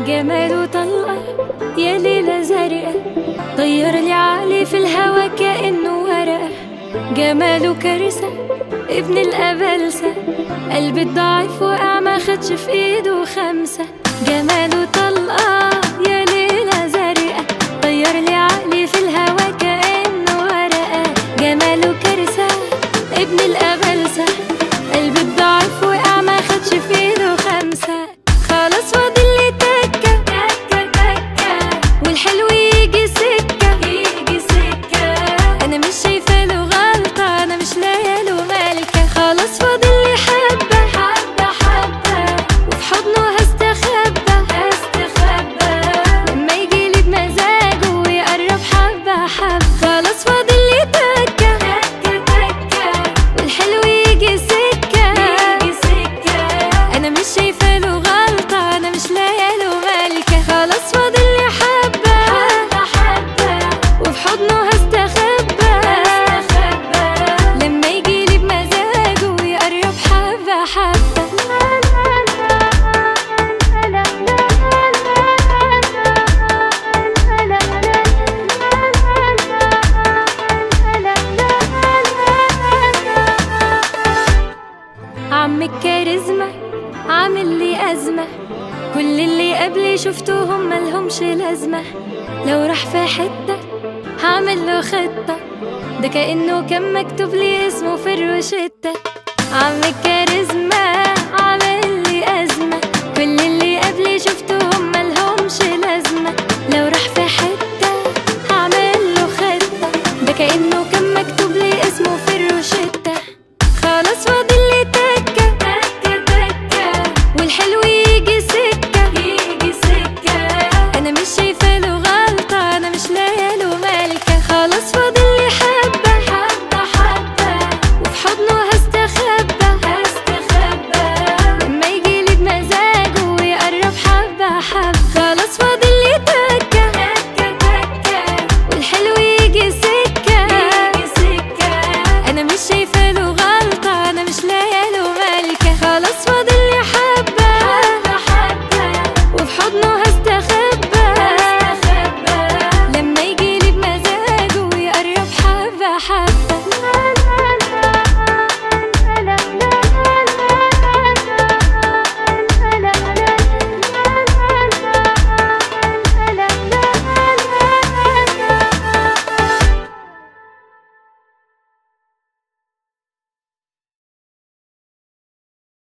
جماله طلقة يا ليلة زرقاء طير لي عقلي في الهوا كأنه ورقة جماله كارثة ابن الأبلسة قلبي الضعيف وقع ما خدش في ايده خمسة جماله طلقة يا ليلة زرقاء طير لي عقلي في الهوا كأنه ورقة جماله كارثة ابن الأبلسة قلبي الضعيف وقع ما خدش في ايده خمسة خلاص فاضل لي تكة تكة تكة والحلو يجي سكة يجي سكة أنا مش شايفة له غلطة أنا مش لاقية له مالكة خلاص فاضل لي حبة حبة حبة وفي حضنه هستخبى هستخبى لما يجيلي بمزاجه ويقرب حبة حبة خلاص فاضل لي تكة تكة تكة والحلو يجي سكة يجي سكة أنا مش شايفة له غلطة أنا مش لاقية له مالكة خلاص فاضل لي حبة حبة حبة وفي حضنه هستخبى هستخبى لما يجيلي بمزاجه ويقرب حبة حبة عم الكاريزما عامل لي أزمة كل اللي قبلي شفتهم ملهمش لازمة لو راح في حتة هعمل له خطة ده كأنه كان مكتوب لي اسمه في الروشتة عم الكاريزما